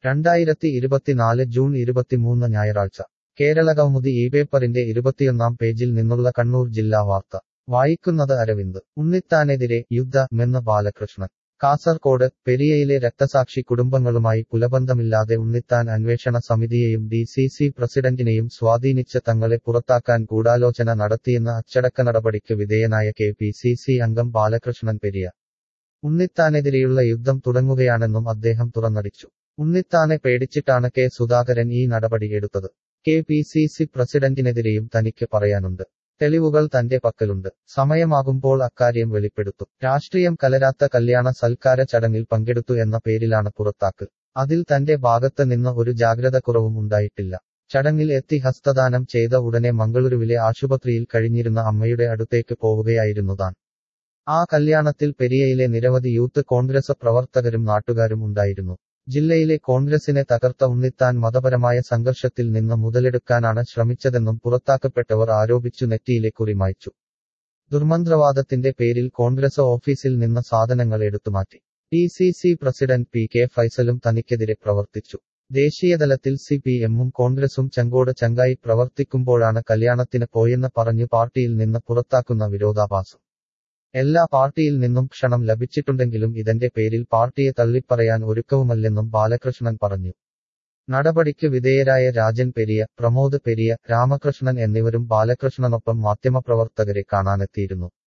രണ്ടായിരത്തി ഇരുപത്തിനാല് ജൂൺ ഇരുപത്തിമൂന്ന് ഞായറാഴ്ച കേരള കൗമുദി ഈ പേപ്പറിന്റെ ഇരുപത്തിയൊന്നാം പേജിൽ നിന്നുള്ള കണ്ണൂർ ജില്ലാ വാർത്ത വായിക്കുന്നത് അരവിന്ദ് ഉണ്ണിത്താനെതിരെ യുദ്ധമെന്ന് ബാലകൃഷ്ണൻ കാസർകോട് പെരിയയിലെ രക്തസാക്ഷി കുടുംബങ്ങളുമായി പുലബന്ധമില്ലാതെ ഉണ്ണിത്താൻ അന്വേഷണ സമിതിയെയും ഡി സി സി പ്രസിഡന്റിനെയും സ്വാധീനിച്ച് തങ്ങളെ പുറത്താക്കാൻ ഗൂഢാലോചന നടത്തിയെന്ന അച്ചടക്ക നടപടിക്ക് വിധേയനായ കെ പി സി സി അംഗം ബാലകൃഷ്ണൻ പെരിയ ഉണ്ണിത്താനെതിരെയുള്ള യുദ്ധം തുടങ്ങുകയാണെന്നും അദ്ദേഹം തുറന്നടിച്ചു ഉണ്ണിത്താനെ പേടിച്ചിട്ടാണ് കെ സുധാകരൻ ഈ നടപടി എടുത്തത് കെ പി സി സി പ്രസിഡന്റിനെതിരെയും തനിക്ക് പറയാനുണ്ട് തെളിവുകൾ തന്റെ പക്കലുണ്ട് സമയമാകുമ്പോൾ അക്കാര്യം വെളിപ്പെടുത്തും രാഷ്ട്രീയം കലരാത്ത കല്യാണ സൽക്കാര ചടങ്ങിൽ പങ്കെടുത്തു എന്ന പേരിലാണ് പുറത്താക്കൽ അതിൽ തന്റെ ഭാഗത്ത് നിന്ന് ഒരു ജാഗ്രത കുറവും ഉണ്ടായിട്ടില്ല ചടങ്ങിൽ എത്തി ഹസ്തദാനം ചെയ്ത ഉടനെ മംഗളൂരുവിലെ ആശുപത്രിയിൽ കഴിഞ്ഞിരുന്ന അമ്മയുടെ അടുത്തേക്ക് പോവുകയായിരുന്നു താൻ ആ കല്യാണത്തിൽ പെരിയയിലെ നിരവധി യൂത്ത് കോൺഗ്രസ് പ്രവർത്തകരും നാട്ടുകാരും ഉണ്ടായിരുന്നു ജില്ലയിലെ കോൺഗ്രസിനെ തകർത്ത ഉണ്ണിത്താൻ മതപരമായ സംഘർഷത്തിൽ നിന്ന് മുതലെടുക്കാനാണ് ശ്രമിച്ചതെന്നും പുറത്താക്കപ്പെട്ടവർ ആരോപിച്ചു നെറ്റിയിലെ കുറിമായ്ച്ചു ദുർമന്ത്രവാദത്തിന്റെ പേരിൽ കോൺഗ്രസ് ഓഫീസിൽ നിന്ന് സാധനങ്ങൾ എടുത്തുമാറ്റി D C C president P K ഫൈസലും തനിക്കെതിരെ പ്രവർത്തിച്ചു ദേശീയതലത്തിൽ സി പി എമ്മും കോൺഗ്രസും ചങ്കോട് ചങ്കായി പ്രവർത്തിക്കുമ്പോഴാണ് കല്യാണത്തിന് പോയെന്ന് പറഞ്ഞു പാർട്ടിയിൽ നിന്ന് പുറത്താക്കുന്ന വിരോധാഭാസം എല്ലാ പാർട്ടിയിൽ നിന്നും ക്ഷണം ലഭിച്ചിട്ടുണ്ടെങ്കിലും ഇതിന്റെ പേരിൽ പാർട്ടിയെ തള്ളിപ്പറയാൻ ഒരുക്കവുമല്ലെന്നും ബാലകൃഷ്ണൻ പറഞ്ഞു നടപടിക്ക് വിധേയരായ രാജൻ പെരിയ പ്രമോദ് പെരിയ രാമകൃഷ്ണൻ എന്നിവരും ബാലകൃഷ്ണനൊപ്പം മാധ്യമപ്രവർത്തകരെ കാണാനെത്തിയിരുന്നു